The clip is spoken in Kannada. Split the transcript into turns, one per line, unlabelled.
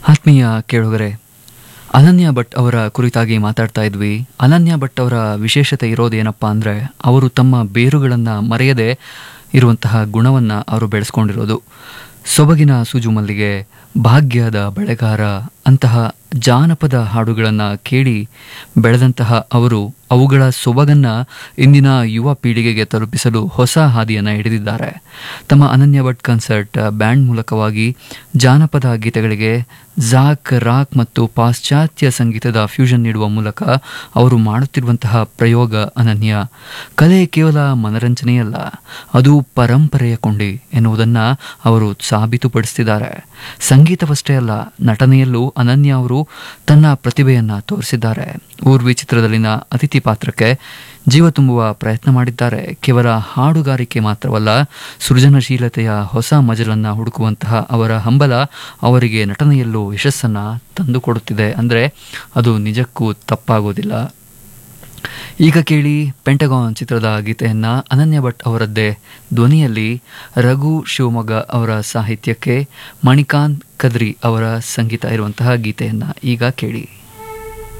ಆತ್ಮೀಯ ಕೇಳುಗರೆ ಅನನ್ಯ ಭಟ್ ಅವರ ಕುರಿತಾಗಿ ಮಾತಾಡ್ತಾ ಇದ್ವಿ ಅನನ್ಯ ಭಟ್ ಅವರ ವಿಶೇಷತೆ ಇರೋದೇನಪ್ಪ ಅಂದರೆ ಅವರು ತಮ್ಮ ಬೇರುಗಳನ್ನು ಮರೆಯದೆ ಇರುವಂತಹ ಗುಣವನ್ನು ಅವರು ಬೆಳೆಸ್ಕೊಂಡಿರೋದು ಸೊಬಗಿನ ಸೂಜು ಮಲ್ಲಿಗೆ ಭಾಗ್ಯದ ಬೆಳೆಗಾರ ಅಂತಹ ಜಾನಪದ ಹಾಡುಗಳನ್ನು ಕೇಳಿ ಬೆಳೆದಂತಹ ಅವರು ಅವುಗಳ ಸೊಬಗನ್ನು ಇಂದಿನ ಯುವ ಪೀಳಿಗೆಗೆ ತಲುಪಿಸಲು ಹೊಸ ಹಾದಿಯನ್ನು ಹಿಡಿದಿದ್ದಾರೆ ತಮ್ಮ ಅನನ್ಯ ಭಟ್ ಕನ್ಸರ್ಟ್ ಬ್ಯಾಂಡ್ ಮೂಲಕವಾಗಿ ಜಾನಪದ ಗೀತೆಗಳಿಗೆ ಜಾಕ್ ರಾಕ್ ಮತ್ತು ಪಾಶ್ಚಾತ್ಯ ಸಂಗೀತದ ಫ್ಯೂಷನ್ ನೀಡುವ ಮೂಲಕ ಅವರು ಮಾಡುತ್ತಿರುವಂತಹ ಪ್ರಯೋಗ ಅನನ್ಯ ಕಲೆ ಕೇವಲ ಮನರಂಜನೆಯಲ್ಲ ಅದು ಪರಂಪರೆಯ ಕೊಂಡಿ ಎನ್ನುವುದನ್ನು ಅವರು ಸಾಬೀತುಪಡಿಸಿದ್ದಾರೆ ಸಂಗೀತವಷ್ಟೇ ಅಲ್ಲ ನಟನೆಯಲ್ಲೂ ಅನನ್ಯ ಅವರು ತನ್ನ ಪ್ರತಿಭೆಯನ್ನು ತೋರಿಸಿದ್ದಾರೆ ಊರ್ವಿ ಚಿತ್ರದಲ್ಲಿನ ಅತಿಥಿ ಪಾತ್ರಕ್ಕೆ ಜೀವ ತುಂಬುವ ಪ್ರಯತ್ನ ಮಾಡಿದ್ದಾರೆ ಕೇವಲ ಹಾಡುಗಾರಿಕೆ ಮಾತ್ರವಲ್ಲ ಸೃಜನಶೀಲತೆಯ ಹೊಸ ಮಜಲನ್ನು ಹುಡುಕುವಂತಹ ಅವರ ಹಂಬಲ ಅವರಿಗೆ ನಟನೆಯಲ್ಲೂ ಯಶಸ್ಸನ್ನು ತಂದುಕೊಡುತ್ತಿದೆ ಅಂದರೆ ಅದು ನಿಜಕ್ಕೂ ತಪ್ಪಾಗೋದಿಲ್ಲ ಈಗ ಕೇಳಿ ಪೆಂಟಗಾನ್ ಚಿತ್ರದ ಗೀತೆಯನ್ನ ಅನನ್ಯ ಭಟ್ ಅವರದ್ದೇ ಧ್ವನಿಯಲ್ಲಿ ರಘು ಶಿವಮೊಗ್ಗ ಅವರ ಸಾಹಿತ್ಯಕ್ಕೆ ಮಣಿಕಾಂತ್ ಕದ್ರಿ ಅವರ ಸಂಗೀತ ಇರುವಂತಹ ಗೀತೆಯನ್ನ ಈಗ ಕೇಳಿ